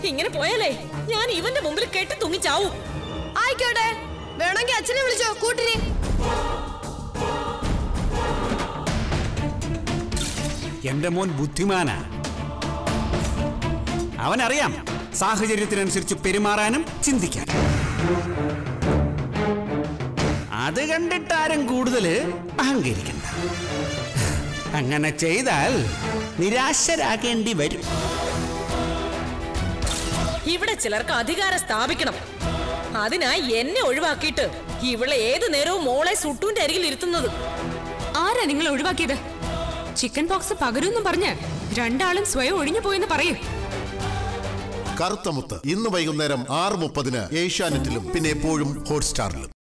ഇങ്ങനെ പോയാലേ ഞാൻ ഇവന്റെ മുമ്പിൽ കെട്ടി തൂങ്ങി ചാവും ആയിക്കോട്ടെ വേണമെങ്കിൽ അച്ഛനെ വിളിച്ചോ കൂട്ടിന് എന്റെ മോൻ ബുദ്ധിമാനാ അവനറിയാം സാഹചര്യത്തിനനുസരിച്ച് പെരുമാറാനും ചിന്തിക്കാനും അത് കണ്ടിട്ട് ആരും കൂടുതൽ അഹങ്കരിക്കണ്ട അങ്ങനെ ചെയ്താൽ നിരാശരാകേണ്ടി വരും ഇവിടെ ചിലർക്ക് അധികാരം സ്ഥാപിക്കണം അതിനായി എന്നെ ഒഴിവാക്കിയിട്ട് ഇവളെ ഏതു നേരവും മോളെ സുട്ടുവിന്റെ അരികിൽ ഇരുത്തുന്നത് ആരാ നിങ്ങൾ ഒഴിവാക്കിയത് ചിക്കൻ പോക്സ് പകരുമെന്നും പറഞ്ഞ് രണ്ടാളും സ്വയം ഒഴിഞ്ഞു പോയെന്ന് പറയും കറുത്തമുത്ത് ഇന്ന് വൈകുന്നേരം ആറ് മുപ്പതിന് ഏഷ്യാനെറ്റിലും പിന്നെ എപ്പോഴും ഹോട്ട്സ്റ്റാറിലും